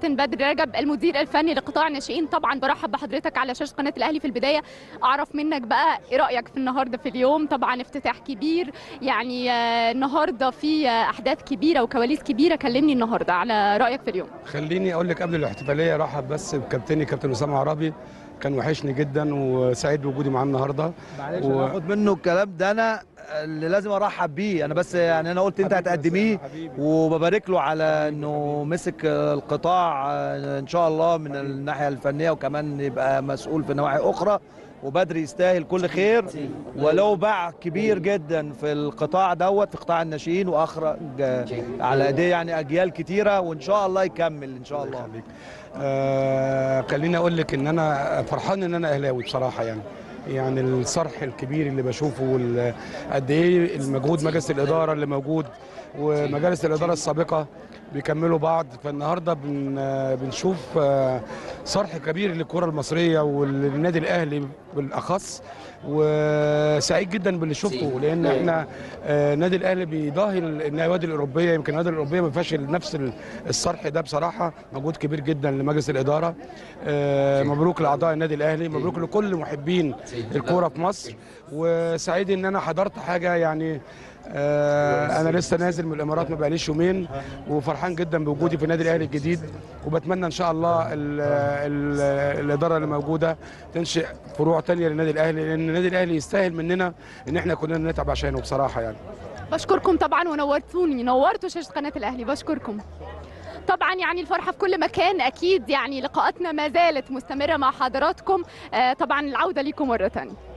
كابتن بدر رجب المدير الفني لقطاع الناشئين طبعا برحب بحضرتك على شاشه قناه الاهلي في البدايه اعرف منك بقى ايه رايك في النهارده في اليوم طبعا افتتاح كبير يعني آه، النهارده في آه، احداث كبيره وكواليس كبيره كلمني النهارده على رايك في اليوم خليني اقول لك قبل الاحتفاليه رحب بس بكابتني كابتن اسامه عربي كان وحشني جدا وسعيد بوجودي معاه النهارده معلش و- انا هاخد منه الكلام ده انا اللي لازم ارحب بيه انا بس يعني انا قلت انت حبيبي بس- هتقدميه حبيبي. وببارك له على انه مسك القطاع ان شاء الله من الناحيه الفنيه وكمان يبقى مسؤول في نواحي اخرى وبدري يستاهل كل خير ولو باع كبير جدا في القطاع دوت في قطاع الناشئين واخرج على ايديه يعني اجيال كتيره وان شاء الله يكمل ان شاء الله يخليك. آه خليني اقول لك ان انا فرحان ان انا اهلاوي بصراحه يعني يعني الصرح الكبير اللي بشوفه وال- قد ايه المجهود مجلس الاداره اللي موجود ومجالس الاداره السابقه بيكملوا بعض فالنهارده بن آه، بنشوف آه، صرح كبير للكره المصريه والنادي الاهلي بالاخص وسعيد جدا باللي شفته لان احنا آه، النادي الاهلي بيضاهي النوادي الاوروبيه يمكن النوادي الاوروبيه ما فيهاش نفس الصرح ده بصراحه مجهود كبير جدا لمجلس الاداره آه، مبروك لاعضاء النادي الاهلي مبروك لكل محبين الكوره في مصر وسعيد ان انا حضرت حاجه يعني آه، انا لسه نازل من الامارات ما بقاليش يومين وفرحان جدا بوجودي في النادي الاهلي الجديد وبتمنى ان شاء الله ال ال الاداره اللي موجوده تنشئ فروع تانية للنادي الاهلي لان النادي الاهلي يستاهل مننا ان احنا كلنا نتعب عشانه بصراحه يعني بشكركم طبعا ونورتوني نورتوا شاشه قناه الاهلي بشكركم طبعا يعني الفرحه في كل مكان اكيد يعني لقاءاتنا ما زالت مستمره مع حضراتكم آه، طبعا العوده ليكم مره ثانيه